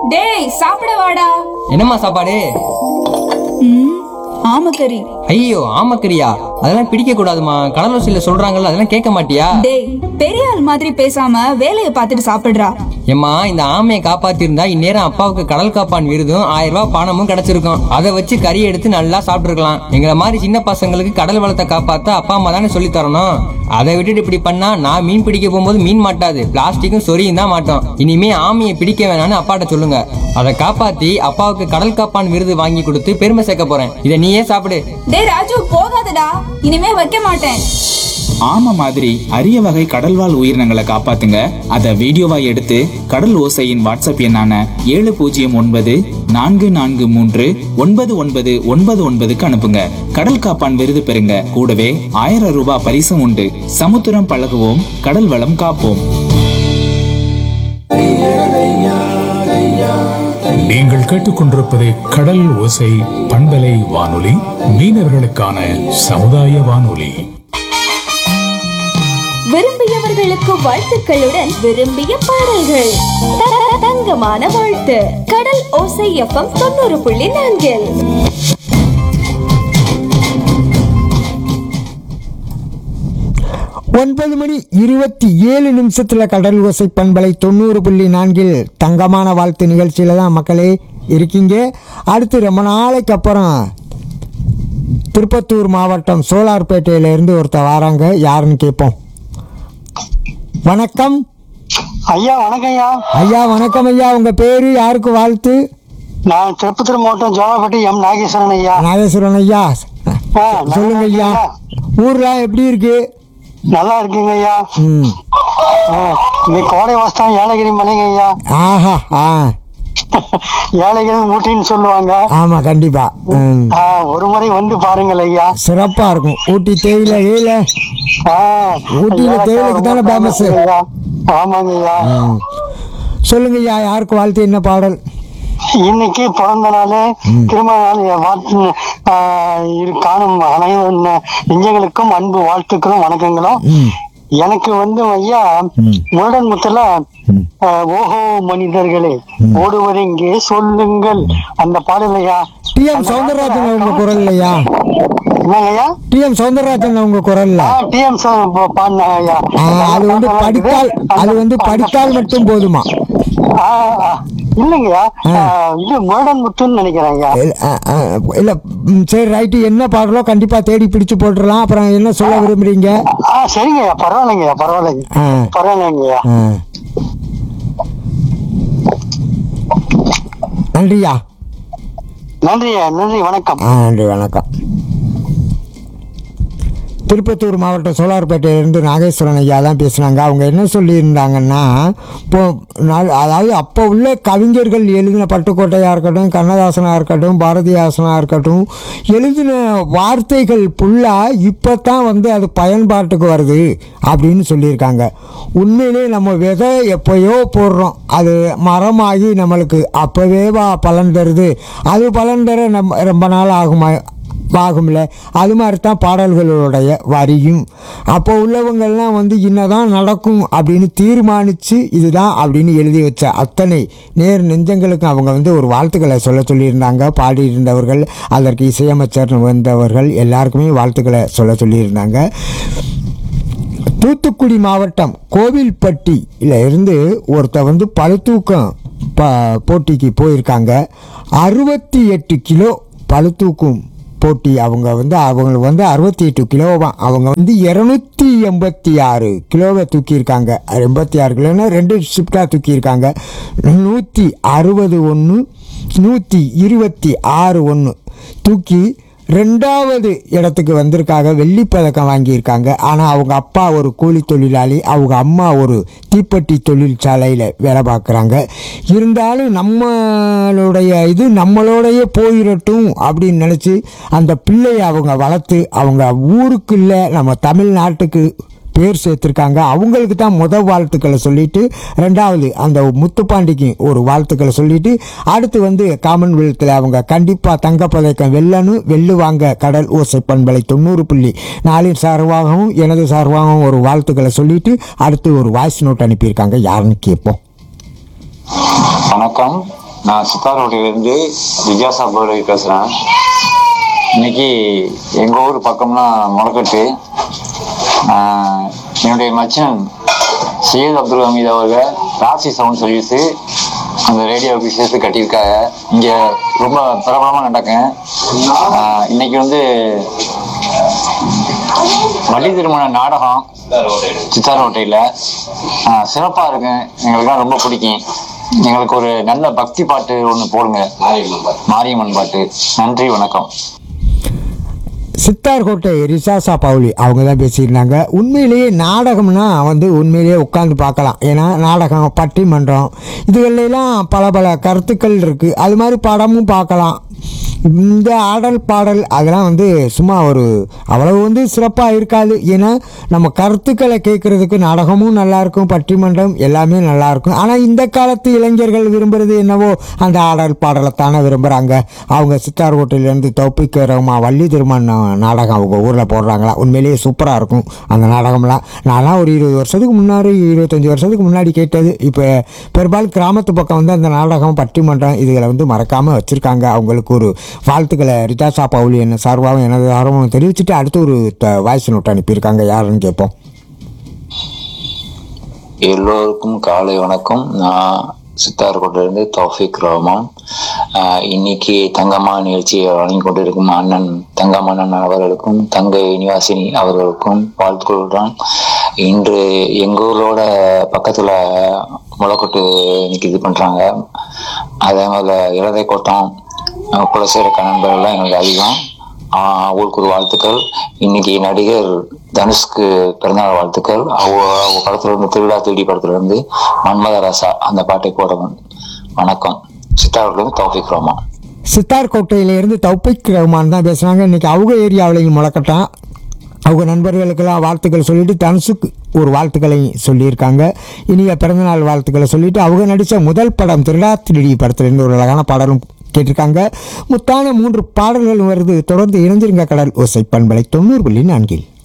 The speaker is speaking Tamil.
டேய் சாப்பிட வாடா என்னம்மா சாப்பாடு ம் ஆமக்கறி ஐயோ ஆமக்கரியா அதெல்லாம் பிடிக்க கூடாதுமா கடலூசியில சொல்றாங்கல்ல அதெல்லாம் கேட்க மாட்டியா டேய் பெரிய ஆள் மாதிரி பேசாம வேலையை பார்த்துட்டு சாப்பிடுறா ஏம்மா இந்த ஆமையை காப்பாத்திருந்தா இந்நேரம் அப்பாவுக்கு கடல் காப்பான் விருதும் ஆயிரம் ரூபாய் பணமும் கிடைச்சிருக்கும் அதை வச்சு கறி எடுத்து நல்லா சாப்பிட்டுருக்கலாம் எங்களை மாதிரி சின்ன பசங்களுக்கு கடல் வளத்தை காப்பாத்த அப்பா அம்மா தானே சொல்லி தரணும் அதை விட்டுட்டு இப்படி பண்ணா நான் மீன் பிடிக்க போகும்போது மீன் மாட்டாது பிளாஸ்டிக்கும் சொரியும் தான் மாட்டோம் இனிமே ஆமையை பிடிக்க வேணாம்னு அப்பாட்ட சொல்லுங்க அதை காப்பாத்தி அப்பாவுக்கு கடல் காப்பான் விருது வாங்கி கொடுத்து பெருமை சேர்க்க போறேன் இதை நீயே சாப்பிடு டேய் ராஜு போகாதடா இனிமே வைக்க மாட்டேன் ஆமை மாதிரி அரிய வகை கடல்வாழ் உயிரினங்களை காப்பாத்துங்க அதை வீடியோவா எடுத்து கடல் ஓசையின் வாட்ஸ்அப் எண்ணான ஏழு பூஜ்ஜியம் ஒன்பது நான்கு நான்கு மூன்று ஒன்பது ஒன்பது ஒன்பது ஒன்பதுக்கு அனுப்புங்க கடல் காப்பான் விருது பெறுங்க கூடவே ஆயிரம் ரூபாய் பரிசும் உண்டு சமுத்திரம் பழகுவோம் கடல் வளம் காப்போம் நீங்கள் கேட்டுக்கொண்டிருப்பது கடல் ஓசை பண்பலை வானொலி மீனவர்களுக்கான சமுதாய வானொலி விரும்பியவர்களுக்கு வாழ்த்துக்களுடன் விரும்பிய பாடல்கள் த- தங்கமான வாழ்த்து கடல் ஓசை எஃப்எம் தொண்ணூறு புள்ளி நான்கில் ஒன்பது மணி இருபத்தி ஏழு நிமிஷத்தில் கடல் ஓசை பண்பலை தொண்ணூறு புள்ளி நான்கில் தங்கமான வாழ்த்து நிகழ்ச்சியில் தான் மக்களே இருக்கீங்க அடுத்து ரொம்ப நாளைக்கு அப்புறம் திருப்பத்தூர் மாவட்டம் சோலார்பேட்டையிலேருந்து ஒருத்தர் வராங்க யாருன்னு கேட்போம் வணக்கம் ஐயா வணக்கம் ஐயா ஐயா வணக்கம் ஐயா உங்கள் பேர் யாருக்கு வாழ்த்து நான் திருப்பத்தூர் மாவட்டம் ஜோலாப்பட்டி எம் நாகேஸ்வரன் ஐயா நாகேஸ்வரன் ஐயா ஆ, சொல்லுங்க ஐயா ஊர்லாம் எப்படி இருக்கு நல்லா இருக்குங்க ஐயா ம் ஆ, இங்க கோடை வாஸ்தான் ஏலகிரி மலைங்க ஐயா ஆஹா ஆ ஏலகிரி ஊட்டின்னு சொல்லுவாங்க ஆமாம் கண்டிப்பாக ம் ஆ, ஒரு முறை வந்து பாருங்கள் ஐயா சிறப்பாக இருக்கும் ஊட்டி தேயிலை ஏல ஆ, ஊட்டியில ஏலக்காய் தேயிலைக்கு தானே ரொம்ப famous. famous ஐயா. ஆமாங்க ஐயா சொல்லுங்க ஐயா யாருக்கு வாழ்த்து என்ன பாடல் இன்னைக்கு பிறந்த நாள் திருமண நாள் என் வாழ்த்து ஆ, இரு காணும் அனைவரும் நெஞ்சங்களுக்கும் அன்பு வாழ்த்துக்களும் வணக்கங்களும் எனக்கு வந்து ஐயா முருடன் முத்துல ஆ, ஓஹோ மனிதர்களே ஓடுவது இங்கே சொல்லுங்கள் அந்த பாடல் ஐயா டி எம் சவுந்தரராஜன் உங்க குரல் இல்லையா என்னங்க ஐயா டி எம் சவுந்தரராஜன் உங்க குரல்ல டிஎம் பாடின ஐயா ஆ, அது வந்து படித்தால் அது வந்து படித்தால் மட்டும் போதுமா ஆ, ஆ, இல்லைங்கய்யா ஆ, இது முருடன் முத்துன்னு நினைக்கிறேன் ஐயா இல்ல, ஆ, ஆ, இல்ல ம், சரி ரைட்டு என்ன பாடலோ கண்டிப்பா தேடி பிடிச்சு போட்டுடலாம் அப்புறம் என்ன சொல்ல விரும்புறீங்க ஆ சரிங்கய்யா பரவாயில்லைங்கய்யா பரவாயில்லைங்க ஆ. பரவாயில்லைங்கய்யா ஆ. நன்றியா நன்றியா நன்றி வணக்கம் ஆ நன்றி வணக்கம் திருப்பத்தூர் மாவட்டம் சோலார்பேட்டையிலேருந்து நாகேஸ்வரன் ஐயா தான் பேசுனாங்க அவங்க என்ன சொல்லியிருந்தாங்கன்னா இப்போ நாள் அதாவது அப்போ உள்ள கவிஞர்கள் எழுதின பட்டுக்கோட்டையாக இருக்கட்டும் கண்ணதாசனாக இருக்கட்டும் பாரதிதாசனாக இருக்கட்டும் எழுதின வார்த்தைகள் ஃபுல்லாக இப்போ தான் வந்து அது பயன்பாட்டுக்கு வருது அப்படின்னு சொல்லியிருக்காங்க உண்மையிலே நம்ம விதை எப்போயோ போடுறோம் அது மரமாகி நம்மளுக்கு அப்போவே வா பலன் தருது அது பலன் தர நம்ம ரொம்ப நாள் ஆகுமா ஆகும்ல அது மாதிரி தான் பாடல்களுடைய வரியும் அப்போ உள்ளவங்கெல்லாம் வந்து இன்னதான் நடக்கும் அப்படின்னு தீர்மானித்து இதுதான் அப்படின்னு எழுதி வச்ச அத்தனை நேர் நெஞ்சங்களுக்கு அவங்க வந்து ஒரு வாழ்த்துக்களை சொல்ல சொல்லியிருந்தாங்க பாடியிருந்தவர்கள் அதற்கு இசையமைச்சர் வந்தவர்கள் எல்லாருக்குமே வாழ்த்துக்களை சொல்ல சொல்லியிருந்தாங்க தூத்துக்குடி மாவட்டம் கோவில்பட்டியில் இருந்து ஒருத்தர் வந்து பளுத்தூக்கம் ப போட்டிக்கு போயிருக்காங்க அறுபத்தி எட்டு கிலோ பளுத்தூக்கும் போட்டி அவங்க வந்து அவங்க வந்து அறுபத்தி எட்டு கிலோவாம் அவங்க வந்து இரநூத்தி எண்பத்தி ஆறு கிலோவை தூக்கியிருக்காங்க எண்பத்தி ஆறு கிலோன்னா ரெண்டு ஷிஃப்டாக தூக்கியிருக்காங்க நூற்றி அறுபது ஒன்று நூற்றி இருபத்தி ஆறு ஒன்று தூக்கி ரெண்டாவது இடத்துக்கு வந்திருக்காங்க வெள்ளிப்பதக்கம் வாங்கியிருக்காங்க ஆனால் அவங்க அப்பா ஒரு கூலி தொழிலாளி அவங்க அம்மா ஒரு தீப்பெட்டி தொழிற்சாலையில் வேலை பார்க்குறாங்க இருந்தாலும் நம்மளுடைய இது நம்மளோடையே போயிடட்டும் அப்படின்னு நினச்சி அந்த பிள்ளையை அவங்க வளர்த்து அவங்க ஊருக்குள்ள நம்ம தமிழ்நாட்டுக்கு பேர் சேர்த்துருக்காங்க அவங்களுக்கு தான் முத வாழ்த்துக்களை சொல்லிட்டு ரெண்டாவது அந்த முத்துப்பாண்டிக்கு ஒரு வாழ்த்துக்களை சொல்லிட்டு அடுத்து வந்து காமன்வெல்த்தில் அவங்க கண்டிப்பாக தங்கப்பதக்கம் வெல்லணும் வெல்லுவாங்க கடல் ஓசை பண்பலை தொண்ணூறு புள்ளி நாளின் சார்பாகவும் எனது சார்பாகவும் ஒரு வாழ்த்துக்களை சொல்லிட்டு அடுத்து ஒரு வாய்ஸ் நோட் அனுப்பியிருக்காங்க யாருன்னு கேட்போம் வணக்கம் நான் சித்தாரோட்டிலிருந்து விஜயாசா போர்டு பேசுகிறேன் இன்னைக்கு எங்கள் ஊர் பக்கம்னா முளக்கட்டு ஆஹ், என்னுடைய மச்சன் சையத் அப்துல் ஹமீத் அவர்கள் ராசி சவுண்ட் சர்வீஸு அந்த ரேடியோவுக்கு சேர்த்து கட்டியிருக்காங்க இங்கே ரொம்ப பிரபலமாக நடக்கும் ஆஹ், இன்னைக்கு வந்து வள்ளி திருமண நாடகம் சித்தாரோட்டையில் சிறப்பாக இருக்கு எங்களுக்குலாம் ரொம்ப பிடிக்கும் எங்களுக்கு ஒரு நல்ல பக்தி பாட்டு ஒன்று போடுங்க மாரியம்மன் பாட்டு நன்றி வணக்கம் சித்தார்கோட்டை ரிசாசா பவுலி அவங்க தான் பேசியிருந்தாங்க உண்மையிலேயே நாடகம்னா வந்து உண்மையிலேயே உட்காந்து பார்க்கலாம் ஏன்னா நாடகம் பட்டிமன்றம் இதுகளெல்லாம் பல பல கருத்துக்கள் இருக்குது அது மாதிரி படமும் பார்க்கலாம் இந்த ஆடல் பாடல் அதெல்லாம் வந்து சும்மா ஒரு அவ்வளவு வந்து சிறப்பாக இருக்காது ஏன்னா நம்ம கருத்துக்களை கேட்குறதுக்கு நாடகமும் நல்லாயிருக்கும் பட்டிமன்றம் எல்லாமே நல்லாயிருக்கும் ஆனால் இந்த காலத்து இளைஞர்கள் விரும்புறது என்னவோ அந்த ஆடல் பாடலை தானே விரும்புகிறாங்க அவங்க சித்தார்கோட்டையிலேருந்து தௌப்பிக்க ரகுமா வள்ளி திருமண நாடகம் அவங்க ஊரில் போடுறாங்களா உண்மையிலேயே சூப்பராக இருக்கும் அந்த நாடகம்லாம் நான்லாம் ஒரு இருபது வருஷத்துக்கு முன்னாடி இருபத்தஞ்சி வருஷத்துக்கு முன்னாடி கேட்டது இப்போ பெரும்பாலும் கிராமத்து பக்கம் வந்து அந்த நாடகம் பட்டிமன்றம் இதுகளை வந்து மறக்காமல் வச்சுருக்காங்க அவங்களுக்கு ஒரு வாழ்த்துக்களை ரிதாசா பவுலி என்ன சார்பாகவும் எனது சார்பாகவும் தெரிவிச்சுட்டு அடுத்து ஒரு வாய்ஸ் நோட் அனுப்பியிருக்காங்க யாருன்னு கேட்போம் எல்லோருக்கும் காலை வணக்கம் நான் சித்தார்கோட்டிலிருந்து தௌஃபிக் ரஹ்மான் ஆஹ் இன்னைக்கு தங்கம்மா நிகழ்ச்சியை வழங்கி கொண்டிருக்கும் அண்ணன் தங்கம்மண்ணன் அவர்களுக்கும் தங்கை நிவாசினி அவர்களுக்கும் வாழ்த்துக்களுடன் இன்று எங்க ஊரோட பக்கத்துல முளைக்கொட்டு இன்னைக்கு இது பண்றாங்க அதே மாதிரி இலதை கோட்டம் குலசேர நண்பர்கள்லாம் எங்களுக்கு அதிகம் ஆஹ் ஊருக்கு ஒரு வாழ்த்துக்கள் இன்னைக்கு நடிகர் தனுஷ்க்கு பிறந்தநாள் வாழ்த்துக்கள் அவங்க அவங்க படத்துல இருந்து திருவிழா தேடி படத்துல இருந்து மன்மத ராசா அந்த பாட்டை போடவும் வணக்கம் சித்தாரிலிருந்து தௌஃபிக் ரஹ்மான் சித்தார்கோட்டையிலேருந்து தௌபிக் ரஹ்மான் தான் பேசுனாங்க இன்றைக்கி அவங்க ஏரியாவிலையும் முளைக்கட்டான் அவங்க நண்பர்களுக்கெல்லாம் வாழ்த்துக்கள் சொல்லிட்டு தனுசுக்கு ஒரு வாழ்த்துக்களை சொல்லியிருக்காங்க இனிய பிறந்தநாள் வாழ்த்துக்களை சொல்லிட்டு அவங்க நடித்த முதல் படம் திருடா திருடி படத்துலேருந்து ஒரு அழகான பாடலும் கேட்டிருக்காங்க முத்தான மூன்று பாடல்கள் வருது தொடர்ந்து இணைஞ்சிருங்க கடல் ஓசை பண்பலை தொண்ணூறு புள்ளி நான்கில்